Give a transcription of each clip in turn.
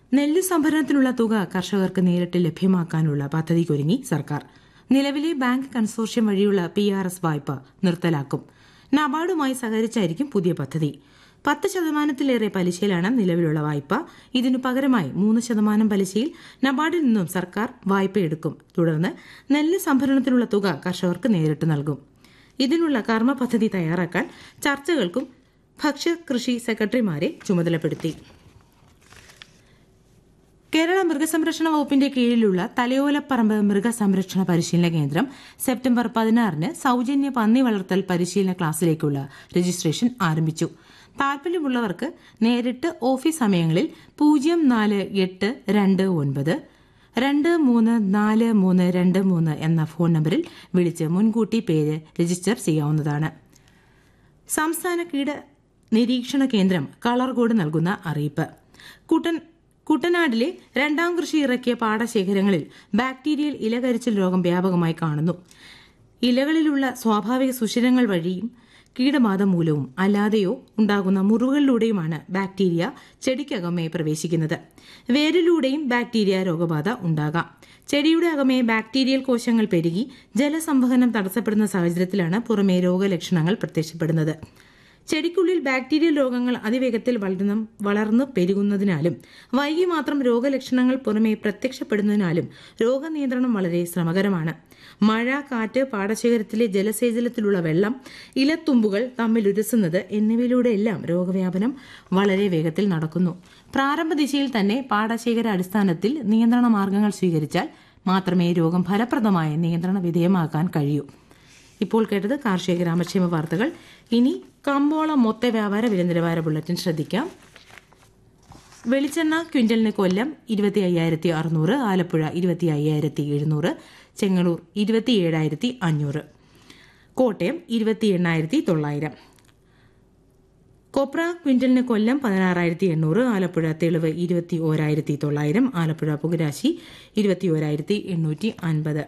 നെല്ല് സംഭരണത്തിനുള്ള തുക കർഷകർക്ക് നേരിട്ട് ലഭ്യമാക്കാനുള്ള പദ്ധതിക്കൊരുങ്ങി സർക്കാർ നിലവിലെ ബാങ്ക് കൺസോർഷ്യം വഴിയുള്ള പി ആർ എസ് വായ്പ നിർത്തലാക്കും നബാർഡുമായി സഹകരിച്ചായിരിക്കും പുതിയ പദ്ധതി പത്ത് ശതമാനത്തിലേറെ പലിശയിലാണ് നിലവിലുള്ള വായ്പ ഇതിനു പകരമായി മൂന്ന് ശതമാനം പലിശയിൽ നബാർഡിൽ നിന്നും സർക്കാർ വായ്പയെടുക്കും തുടർന്ന് നെല്ല് സംഭരണത്തിനുള്ള തുക കർഷകർക്ക് നേരിട്ട് നൽകും ഇതിനുള്ള കർമ്മ പദ്ധതി തയ്യാറാക്കാൻ ചർച്ചകൾക്കും ഭക്ഷ്യകൃഷി സെക്രട്ടറിമാരെ ചുമതലപ്പെടുത്തി കേരള മൃഗസംരക്ഷണ വകുപ്പിന്റെ കീഴിലുള്ള തലയോലപ്പറമ്പ് മൃഗസംരക്ഷണ പരിശീലന കേന്ദ്രം സെപ്റ്റംബർ പതിനാറിന് സൌജന്യ പന്നി വളർത്തൽ പരിശീലന ക്ലാസ്സിലേക്കുള്ള രജിസ്ട്രേഷൻ ആരംഭിച്ചു താൽപര്യമുള്ളവർക്ക് നേരിട്ട് ഓഫീസ് സമയങ്ങളിൽ പൂജ്യം നാല് എട്ട് രണ്ട് ഒൻപത് രണ്ട് മൂന്ന് നാല് മൂന്ന് രണ്ട് മൂന്ന് എന്ന ഫോൺ നമ്പറിൽ വിളിച്ച് മുൻകൂട്ടി പേര് രജിസ്റ്റർ ചെയ്യാവുന്നതാണ് സംസ്ഥാന കീട നിരീക്ഷണ കേന്ദ്രം കളർകോട് നൽകുന്ന അറിയിപ്പ് കുട്ടൻ കുട്ടനാടിലെ രണ്ടാം കൃഷി ഇറക്കിയ പാടശേഖരങ്ങളിൽ ബാക്ടീരിയൽ ഇലകരിച്ചിൽ രോഗം വ്യാപകമായി കാണുന്നു ഇലകളിലുള്ള സ്വാഭാവിക സുഷിരങ്ങൾ വഴിയും കീടബാധ മൂലവും അല്ലാതെയോ ഉണ്ടാകുന്ന മുറിവുകളിലൂടെയുമാണ് ബാക്ടീരിയ ചെടിക്കകമേ പ്രവേശിക്കുന്നത് വേരിലൂടെയും ബാക്ടീരിയ രോഗബാധ ഉണ്ടാകാം ചെടിയുടെ അകമേ ബാക്ടീരിയൽ കോശങ്ങൾ പെരുകി ജലസംവഹനം തടസ്സപ്പെടുന്ന സാഹചര്യത്തിലാണ് പുറമേ രോഗലക്ഷണങ്ങൾ പ്രത്യക്ഷപ്പെടുന്നത് ചെടിക്കുള്ളിൽ ബാക്ടീരിയൽ രോഗങ്ങൾ അതിവേഗത്തിൽ വളർന്ന് വളർന്നു പെരുകുന്നതിനാലും വൈകി മാത്രം രോഗലക്ഷണങ്ങൾ പുറമേ പ്രത്യക്ഷപ്പെടുന്നതിനാലും രോഗനിയന്ത്രണം വളരെ ശ്രമകരമാണ് മഴ കാറ്റ് പാടശേഖരത്തിലെ ജലസേചനത്തിലുള്ള വെള്ളം ഇലത്തുമ്പുകൾ തമ്മിൽ ഉരസുന്നത് എന്നിവയിലൂടെയെല്ലാം രോഗവ്യാപനം വളരെ വേഗത്തിൽ നടക്കുന്നു പ്രാരംഭ ദിശയിൽ തന്നെ പാടശേഖര അടിസ്ഥാനത്തിൽ നിയന്ത്രണ മാർഗങ്ങൾ സ്വീകരിച്ചാൽ മാത്രമേ രോഗം ഫലപ്രദമായ നിയന്ത്രണ വിധേയമാക്കാൻ കഴിയൂ ഇപ്പോൾ കേട്ടത് കാർഷിക ഗ്രാമക്ഷേമ വാർത്തകൾ ഇനി കമ്പോള മൊത്ത വ്യാപാര വില നിലവാര ബുള്ളറ്റിൻ ശ്രദ്ധിക്കാം വെളിച്ചെണ്ണ ക്വിന്റലിന് കൊല്ലം ഇരുപത്തി അയ്യായിരത്തി അറുന്നൂറ് ആലപ്പുഴ ഇരുപത്തി അയ്യായിരത്തി എഴുന്നൂറ് ചെങ്ങന്നൂർ ഇരുപത്തി ഏഴായിരത്തി അഞ്ഞൂറ് കോട്ടയം ഇരുപത്തി എണ്ണായിരത്തി തൊള്ളായിരം കൊപ്ര ക്വിന്റലിന് കൊല്ലം പതിനാറായിരത്തി എണ്ണൂറ് ആലപ്പുഴ തെളിവ് ഇരുപത്തി ഓരായിരത്തി തൊള്ളായിരം ആലപ്പുഴ പുകരാശി ഇരുപത്തി ഓരായിരത്തി എണ്ണൂറ്റി അൻപത്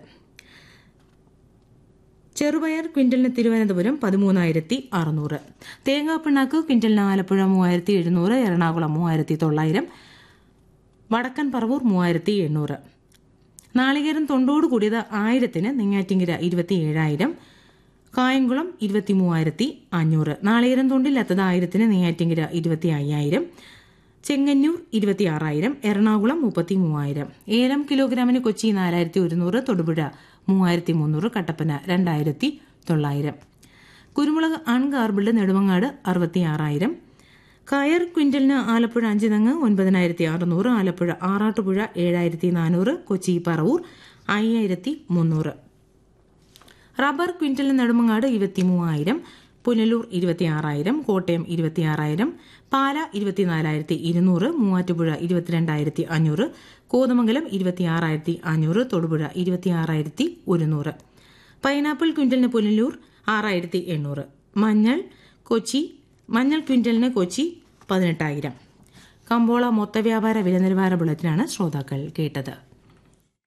ചെറുപയർ ക്വിന്റലിന് തിരുവനന്തപുരം പതിമൂന്നായിരത്തി അറുന്നൂറ് തേങ്ങാപ്പിണ്ണാക്ക് ക്വിന്റലിന് ആലപ്പുഴ മൂവായിരത്തി എഴുന്നൂറ് എറണാകുളം മൂവായിരത്തി തൊള്ളായിരം വടക്കൻ പറവൂർ മൂവായിരത്തി എണ്ണൂറ് നാളികേരം തൊണ്ടോട് കൂടിയത് ആയിരത്തിന് നെയ്യാറ്റിങ്കര ഇരുപത്തി ഏഴായിരം കായംകുളം ഇരുപത്തി മൂവായിരത്തി അഞ്ഞൂറ് നാളികേരം തൊണ്ടില്ലാത്തത് ആയിരത്തിന് നെയ്യാറ്റിങ്കര ഇരുപത്തി അയ്യായിരം ചെങ്ങന്നൂർ ഇരുപത്തി ആറായിരം എറണാകുളം മുപ്പത്തി മൂവായിരം ഏലം കിലോഗ്രാമിന് കൊച്ചി നാലായിരത്തി ഒരുന്നൂറ് തൊടുപുഴ മൂവായിരത്തി മുന്നൂറ് കട്ടപ്പന രണ്ടായിരത്തി തൊള്ളായിരം കുരുമുളക് അൺഗാർബിൾഡ് നെടുമങ്ങാട് അറുപത്തി ആറായിരം കയർ ക്വിന്റലിന് ആലപ്പുഴ അഞ്ചിനങ്ങ് ഒൻപതിനായിരത്തി അറുന്നൂറ് ആലപ്പുഴ ആറാട്ടുപുഴ ഏഴായിരത്തി നാനൂറ് കൊച്ചി പറവൂർ അയ്യായിരത്തി മുന്നൂറ് റബ്ബർ ക്വിന്റലിന് നെടുമങ്ങാട് ഇരുപത്തി മൂവായിരം പുനലൂർ ഇരുപത്തിയാറായിരം കോട്ടയം ഇരുപത്തിയാറായിരം പാല ഇരുപത്തിനാലായിരത്തി ഇരുന്നൂറ് മൂവാറ്റുപുഴ ഇരുപത്തിരണ്ടായിരത്തി അഞ്ഞൂറ് കോതമംഗലം ഇരുപത്തിയാറായിരത്തി അഞ്ഞൂറ് തൊടുപുഴ ഇരുപത്തിയാറായിരത്തി ഒരുന്നൂറ് പൈനാപ്പിൾ ക്വിന്റലിന് പുനലൂർ ആറായിരത്തി എണ്ണൂറ് മഞ്ഞൾ കൊച്ചി മഞ്ഞൾ ക്വിന്റലിന് കൊച്ചി പതിനെട്ടായിരം കമ്പോള മൊത്ത വ്യാപാര വില നിലവാര ബുള്ളറ്റിനാണ് ശ്രോതാക്കൾ കേട്ടത്